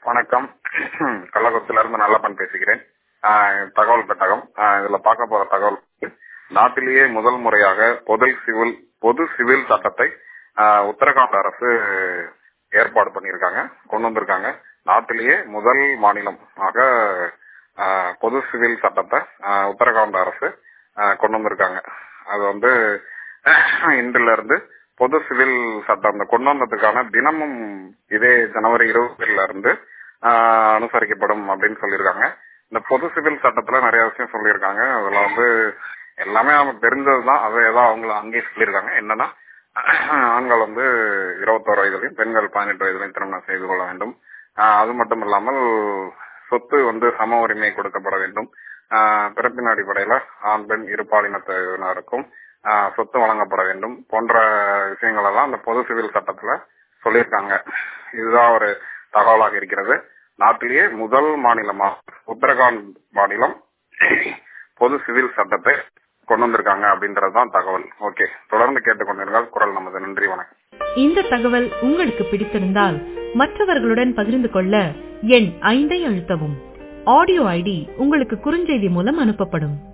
வணக்கம் கள்ளக்குறிச்சியில இருந்து நல்லப்பன் பேசுகிறேன் ஆஹ் தகவல் பெட்டகம் ஆஹ் இதுல பார்க்க போற தகவல் நாட்டிலேயே முதல் முறையாக பொது சிவில் பொது சிவில் சட்டத்தை ஆஹ் உத்தரகாண்ட் அரசு ஏற்பாடு பண்ணியிருக்காங்க கொண்டு வந்திருக்காங்க நாட்டிலேயே முதல் மாநிலமாக ஆஹ் பொது சிவில் சட்டத்தை ஆஹ் உத்தரகாண்ட் அரசு ஆஹ் கொண்டு வந்திருக்காங்க அது வந்து இன்றுல இருந்து பொது சிவில் சட்டம் அந்த கொண்டு வந்ததுக்கான தினமும் இதே ஜனவரி இருபதுல இருந்து ஆஹ் அனுசரிக்கப்படும் அப்படின்னு சொல்லியிருக்காங்க இந்த பொது சிவில் சட்டத்துல நிறைய விஷயம் சொல்லியிருக்காங்க அதுல வந்து எல்லாமே நமக்கு தெரிஞ்சதுதான் அதை ஏதோ அவங்க அங்கேயே சொல்லியிருக்காங்க என்னன்னா ஆண்கள் வந்து இருபத்தோரு வயதிலையும் பெண்கள் பதினெட்டு வயதிலையும் திருமணம் செய்து கொள்ள வேண்டும் ஆஹ் அது மட்டும் இல்லாமல் சொத்து வந்து சம உரிமை கொடுக்கப்பட வேண்டும் ஆஹ் பிறப்பின் அடிப்படையில ஆண் பெண் இருபாலினத்தினருக்கும் ஆஹ் சொத்து வழங்கப்பட வேண்டும் போன்ற விஷயங்கள் எல்லாம் அந்த பொது சிவில் சட்டத்துல சொல்லியிருக்காங்க இதுதான் ஒரு தகவலாக இருக்கிறது நாட்டிலேயே முதல் மாநிலமா உத்தரகாண்ட் மாநிலம் பொது சிவில் சட்டத்தை கொண்டு வந்திருக்காங்க அப்படின்றதுதான் தகவல் ஓகே தொடர்ந்து கேட்டுக்கொண்டிருங்கள் குரல் நமது நன்றி வணக்கம் இந்த தகவல் உங்களுக்கு பிடித்திருந்தால் மற்றவர்களுடன் பகிர்ந்து கொள்ள எண் ஐந்தை அழுத்தவும் ஆடியோ ஐடி உங்களுக்கு குறுஞ்செய்தி மூலம் அனுப்பப்படும்